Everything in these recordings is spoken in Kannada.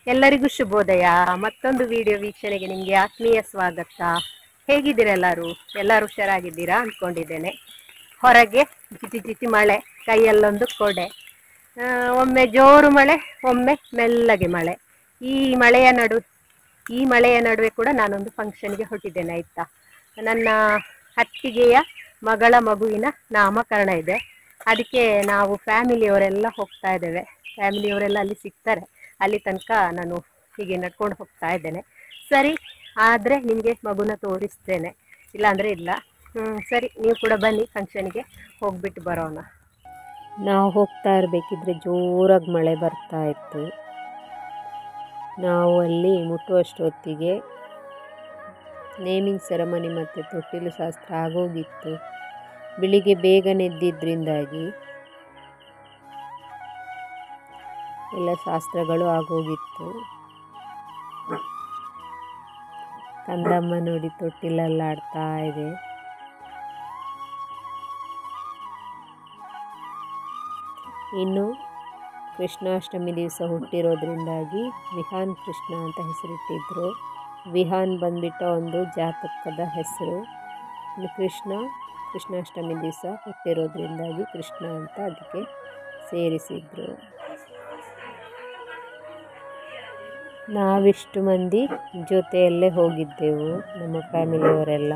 ಎಲ್ಲರಿಗೂ ಶುಭೋದಯ ಮತ್ತೊಂದು ವಿಡಿಯೋ ವೀಕ್ಷಣೆಗೆ ನಿಮಗೆ ಆತ್ಮೀಯ ಸ್ವಾಗತ ಹೇಗಿದ್ದೀರಾ ಎಲ್ಲರೂ ಎಲ್ಲರೂ ಹುಷಾರಾಗಿದ್ದೀರಾ ಅಂದ್ಕೊಂಡಿದ್ದೇನೆ ಹೊರಗೆ ಜಿಟಿ ಜಿಟಿ ಮಳೆ ಕೈಯಲ್ಲೊಂದು ಕೊಡೆ ಆ, ಒಮ್ಮೆ ಜೋರು ಮಳೆ ಒಮ್ಮೆ ಮೆಲ್ಲಗೆ ಮಳೆ ಈ ಮಳೆಯ ನಡು ಈ ಮಳೆಯ ನಡುವೆ ಕೂಡ ನಾನೊಂದು ಫಂಕ್ಷನ್ಗೆ ಹೊರಟಿದ್ದೇನೆ ಆಯ್ತಾ ನನ್ನ ಅತ್ತಿಗೆಯ ಮಗಳ ಮಗುವಿನ ನಾಮಕರಣ ಇದೆ ಅದಕ್ಕೆ ನಾವು ಫ್ಯಾಮಿಲಿಯವರೆಲ್ಲ ಹೋಗ್ತಾ ಇದ್ದೇವೆ ಫ್ಯಾಮಿಲಿಯವರೆಲ್ಲ ಅಲ್ಲಿ ಸಿಗ್ತಾರೆ ಅಲ್ಲಿ ತನಕ ನಾನು ಹೀಗೆ ನಡ್ಕೊಂಡು ಹೋಗ್ತಾ ಇದ್ದೇನೆ ಸರಿ ಆದರೆ ನಿಮಗೆ ಮಗುನ ತೋರಿಸ್ತೇನೆ ಇಲ್ಲಾಂದರೆ ಇಲ್ಲ ಹ್ಮ್, ಸರಿ ನೀವು ಕೂಡ ಬನ್ನಿ ಫಂಕ್ಷನ್ಗೆ ಹೋಗ್ಬಿಟ್ಟು ಬರೋಣ ನಾವು ಹೋಗ್ತಾ ಇರಬೇಕಿದ್ರೆ ಜೋರಾಗಿ ಮಳೆ ಬರ್ತಾ ಇತ್ತು ನಾವು ಅಲ್ಲಿ ಮುಟ್ಟುವಷ್ಟೊತ್ತಿಗೆ ನೇಮಿಂಗ್ ಸೆರೆಮನಿ ಮತ್ತು ತೊಟ್ಟಿಲು ಶಾಸ್ತ್ರ ಆಗೋಗಿತ್ತು ಬೆಳಿಗ್ಗೆ ಬೇಗನೆ ಎದ್ದಿದ್ರಿಂದಾಗಿ ಎಲ್ಲ ಶಾಸ್ತ್ರಗಳು ಆಗೋಗಿತ್ತು ಕಂದಮ್ಮ ನೋಡಿ ತೊಟ್ಟಿಲಲ್ಲಿ ಆಡ್ತಾ ಇದೆ ಇನ್ನು ಕೃಷ್ಣಾಷ್ಟಮಿ ದಿವಸ ಹುಟ್ಟಿರೋದ್ರಿಂದಾಗಿ ವಿಹಾನ್ ಕೃಷ್ಣ ಅಂತ ಹೆಸರಿಟ್ಟಿದ್ರು ವಿಹಾನ್ ಬಂದ್ಬಿಟ್ಟು ಒಂದು ಜಾತಕದ ಹೆಸರು ಇನ್ನು ಕೃಷ್ಣ ಕೃಷ್ಣಾಷ್ಟಮಿ ದಿವಸ ಹುಟ್ಟಿರೋದ್ರಿಂದಾಗಿ ಕೃಷ್ಣ ಅಂತ ಅದಕ್ಕೆ ಸೇರಿಸಿದ್ರು ನಾವಿಷ್ಟು ಮಂದಿ ಜೊತೆಯಲ್ಲೇ ಹೋಗಿದ್ದೆವು ನಮ್ಮ ಫ್ಯಾಮಿಲಿಯವರೆಲ್ಲ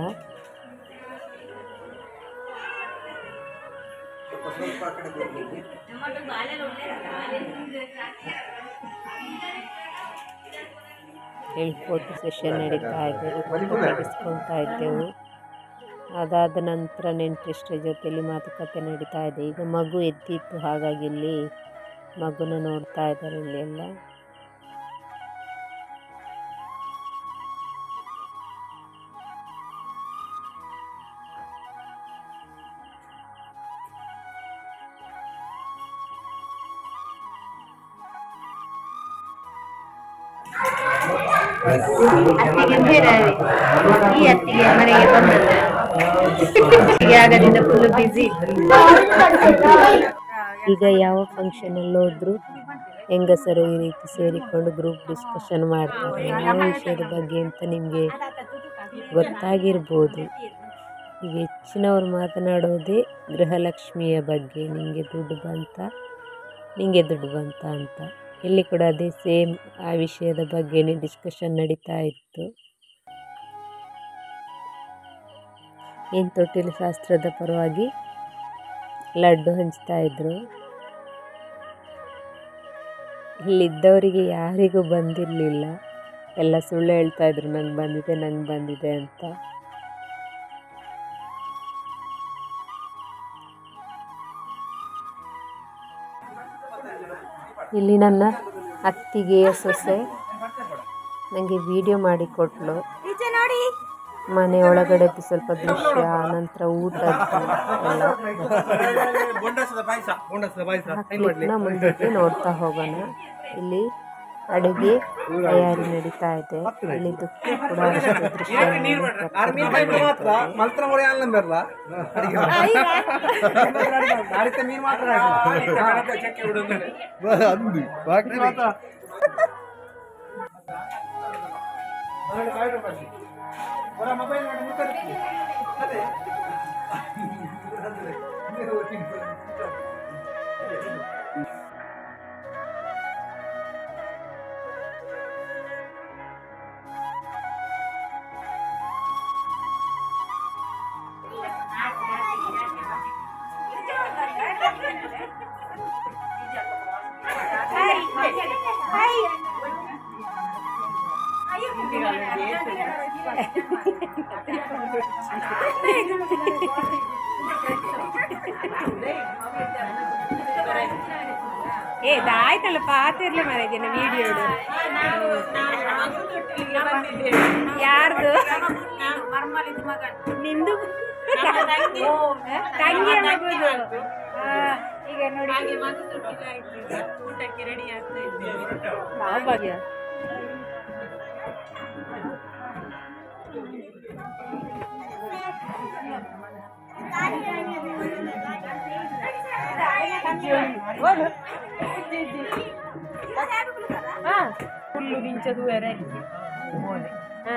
ಇಲ್ಲಿ ಫೋಟೋ ಸೆಷನ್ ನಡೀತಾ ಇದೆ ಫೋಟೋ ತೆಗೆಸ್ಕೊಳ್ತಾ ಇದ್ದೆವು ಅದಾದ ನಂತರ ನೆಂಟರಿಷ್ಟರ ಜೊತೆಲಿ ಮಾತುಕತೆ ನಡೀತಾ ಇದೆ ಈಗ ಮಗು ಎದ್ದಿತ್ತು ಹಾಗಾಗಿ ಇಲ್ಲಿ ಮಗುನ ನೋಡ್ತಾ ಇದ್ದಾರೆ ಇಲ್ಲಿ ಎಲ್ಲ ಅತ್ತಿಗೆ ಈ ಅತ್ತಿಗೆ ಮನೆಗೆ ಬಂದದ್ದು ಅತ್ತಿಗೆ ಆಗದಿಂದ ಫುಲ್ ಬಿಸಿ ಈಗ ಯಾವ ಫಂಕ್ಷನ್ ಅಲ್ಲಿ ಹೋದ್ರು ಹೆಂಗಸರು ಈ ರೀತಿ ಸೇರಿಕೊಂಡು ಗ್ರೂಪ್ ಡಿಸ್ಕಷನ್ ಮಾಡ್ತಾರೆ ಯಾವ ವಿಷಯದ ಬಗ್ಗೆ ಅಂತ ನಿಮಗೆ ಗೊತ್ತಾಗಿರ್ಬೋದು ಈಗ ಹೆಚ್ಚಿನವ್ರು ಮಾತನಾಡೋದೇ ಗೃಹಲಕ್ಷ್ಮಿಯ ಬಗ್ಗೆ ನಿಮಗೆ ದುಡ್ಡು ಬಂತ ನಿಮಗೆ ದುಡ್ಡು ಬಂತ ಅಂತ ಇಲ್ಲಿ ಕೂಡ ಅದೇ ಸೇಮ್ ಆ ವಿಷಯದ ಬಗ್ಗೆನೇ ಡಿಸ್ಕಷನ್ ನಡೀತಾ ಇತ್ತು ಏನು ತೊಟ್ಟಿಲು ಶಾಸ್ತ್ರದ ಪರವಾಗಿ ಲಡ್ಡು ಹಂಚ್ತಾ ಇದ್ರು ಇಲ್ಲಿದ್ದವರಿಗೆ ಯಾರಿಗೂ ಬಂದಿರಲಿಲ್ಲ ಎಲ್ಲ ಸುಳ್ಳು ಹೇಳ್ತಾ ಇದ್ರು ನಂಗೆ ಬಂದಿದೆ ನಂಗೆ ಬಂದಿದೆ ಅಂತ ಇಲ್ಲಿ ನನ್ನ ಅತ್ತಿಗೆಯ ಸೊಸೆ ನನಗೆ ವಿಡಿಯೋ ಮಾಡಿ ಕೊಟ್ಲು ಮನೆ ಒಳಗಡೆದು ಸ್ವಲ್ಪ ದೃಶ್ಯ ನಂತರ ಊಟದ್ದು ಎಲ್ಲ ಕ್ಲಿಪ್ನ ಮುಂದಕ್ಕೆ ನೋಡ್ತಾ ಹೋಗೋಣ ಇಲ್ಲಿ ಅಡುಗೆ ತಯಾರಿ ನಡೀತಾ ಇದೆ ಇಲ್ಲಿದ್ದು ಕೂಡ ಅಷ್ಟೇ ದೃಶ್ಯ ಏ ಆಯ್ತಲ್ಲ ಪಾತಿರ್ಲಿ ಮನೆಗೆ ವಿಡಿಯೋ ಯಾರ್ದು ನಿಂದು ತಂಗಿಯ ಮಗುದು ಆ, ಈಗ ನೋಡಿ ಊಟಕ್ಕೆ ರೆಡಿ ಆಗ್ತಾ ಇದ್ದೇವೆ ನಾವು ಭಾಗ್ಯ ಫುಲ್ಲು ಮಿಂಚದು ಬೇರೆ ಮೋನೆ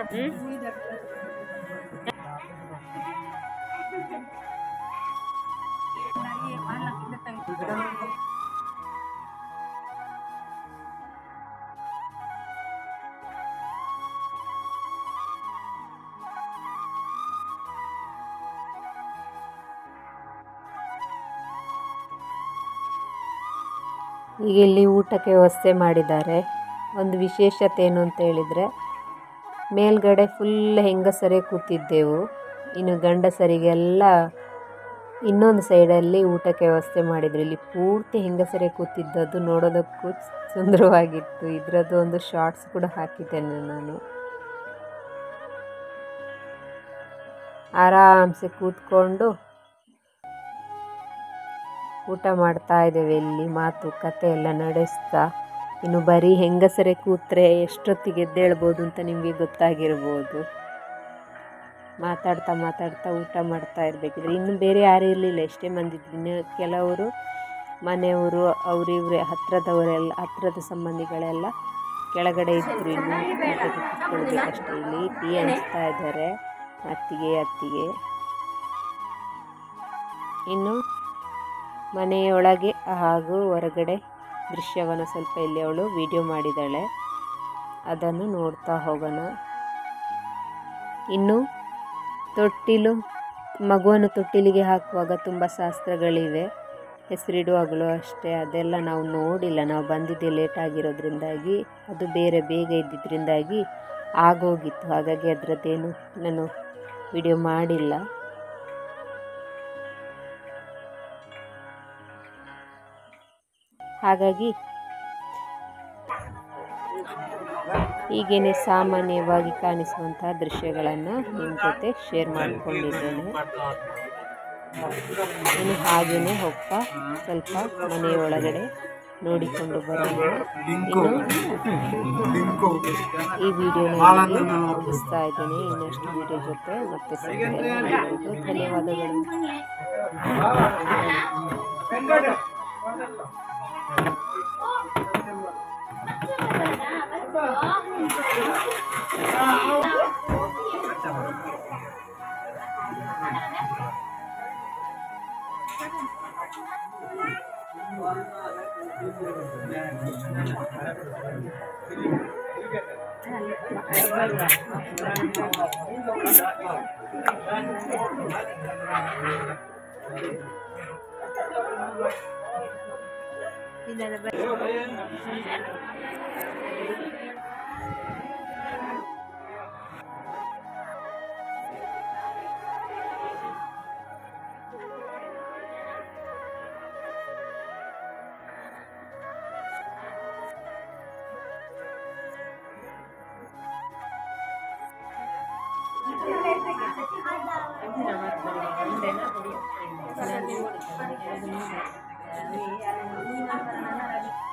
ಈಗ ಇಲ್ಲಿ ಊಟಕ್ಕೆ ವ್ಯವಸ್ಥೆ ಮಾಡಿದ್ದಾರೆ ಒಂದು ವಿಶೇಷತೆ ಏನು ಅಂತ ಹೇಳಿದರೆ ಮೇಲ್ಗಡೆ ಫುಲ್ ಹೆಂಗಸರೇ ಕೂತಿದ್ದೆವು ಇನ್ನು ಗಂಡಸರಿಗೆಲ್ಲ ಇನ್ನೊಂದು ಸೈಡಲ್ಲಿ ಊಟಕ್ಕೆ ವ್ಯವಸ್ಥೆ ಮಾಡಿದ್ರು ಇಲ್ಲಿ ಪೂರ್ತಿ ಹೆಂಗಸರೇ ಕೂತಿದ್ದದ್ದು ನೋಡೋದಕ್ಕೂ ಸುಂದರವಾಗಿತ್ತು ಇದರದ್ದು ಒಂದು ಶಾರ್ಟ್ಸ್ ಕೂಡ ಹಾಕಿದ್ದೇನೆ ನಾನು ಆರಾಮ್ಸೆ ಕೂತ್ಕೊಂಡು ಊಟ ಮಾಡ್ತಾ ಇದ್ದೇವೆ ಇಲ್ಲಿ ಮಾತುಕತೆ ಎಲ್ಲ ನಡೆಸ್ತಾ ಇನ್ನು ಬರೀ ಹೆಂಗಸರೇ ಕೂತ್ರೆ ಎಷ್ಟೊತ್ತಿಗೆ ಎದ್ದೇಳ್ಬೋದು ಅಂತ ನಿಮಗೆ ಗೊತ್ತಾಗಿರ್ಬೋದು ಮಾತಾಡ್ತಾ ಮಾತಾಡ್ತಾ ಊಟ ಮಾಡ್ತಾ ಇರಬೇಕಿದ್ರೆ ಇನ್ನು ಬೇರೆ ಯಾರೂ ಇರಲಿಲ್ಲ ಎಷ್ಟೇ ಮಂದಿ ಇದ್ರು. ಇನ್ನು ಕೆಲವರು ಮನೆಯವರು ಅವರಿವ್ರೆ ಹತ್ತಿರದವರೆಲ್ಲ ಹತ್ತಿರದ ಸಂಬಂಧಿಗಳೆಲ್ಲ ಕೆಳಗಡೆ ಇದ್ದರು ಇಲ್ಲಿ ಊಟಕ್ಕೆ ಕೂತ್ಕೊಳ್ಬೇಕಷ್ಟೇ ಇಲ್ಲಿ ಟೀ ಹಂಚ್ತಾ ಇದ್ದಾರೆ ಅತ್ತಿಗೆ ಅತ್ತಿಗೆ ಇನ್ನು ಮನೆಯೊಳಗೆ ಹಾಗೂ ಹೊರಗಡೆ ದೃಶ್ಯವನ್ನು ಸ್ವಲ್ಪ ಇಲ್ಲಿ ಅವಳು ವಿಡಿಯೋ ಮಾಡಿದ್ದಾಳೆ ಅದನ್ನು ನೋಡ್ತಾ ಹೋಗೋಣ ಇನ್ನು ತೊಟ್ಟಿಲು ಮಗುವನ್ನು ತೊಟ್ಟಿಲಿಗೆ ಹಾಕುವಾಗ ತುಂಬ ಶಾಸ್ತ್ರಗಳಿವೆ ಹೆಸರಿಡುವಾಗಲೂ ಅಷ್ಟೇ ಅದೆಲ್ಲ ನಾವು ನೋಡಿಲ್ಲ ನಾವು ಬಂದಿದ್ದೆ ಲೇಟ್ ಆಗಿರೋದ್ರಿಂದಾಗಿ ಅದು ಬೇರೆ ಬೇಗ ಇದ್ದಿದ್ದರಿಂದಾಗಿ ಆಗೋಗಿತ್ತು ಹಾಗಾಗಿ ಅದರದ್ದೇನು ನಾನು ವಿಡಿಯೋ ಮಾಡಿಲ್ಲ ಹಾಗಾಗಿ ಹೀಗೇನೆ ಸಾಮಾನ್ಯವಾಗಿ ಕಾಣಿಸುವಂತಹ ದೃಶ್ಯಗಳನ್ನು ನಿಮ್ಮ ಜೊತೆ ಶೇರ್ ಮಾಡಿಕೊಂಡಿದ್ದೇನೆ ಇನ್ನು ಹಾಗೆಯೇ ಹೋಗ್ತಾ ಸ್ವಲ್ಪ ಮನೆಯ ಒಳಗಡೆ ನೋಡಿಕೊಂಡು ಬರೋಣ ಇನ್ನು ಈ ವಿಡಿಯೋನ ಮುಗಿಸ್ತಾ ಇದ್ದೇನೆ ಇನ್ನಷ್ಟು ವಿಡಿಯೋ ಜೊತೆ ಮತ್ತೆ ಸಿಗ್ತೇನೆ ಎಲ್ಲರಿಗೂ ಧನ್ಯವಾದಗಳು ಒಂದೇನ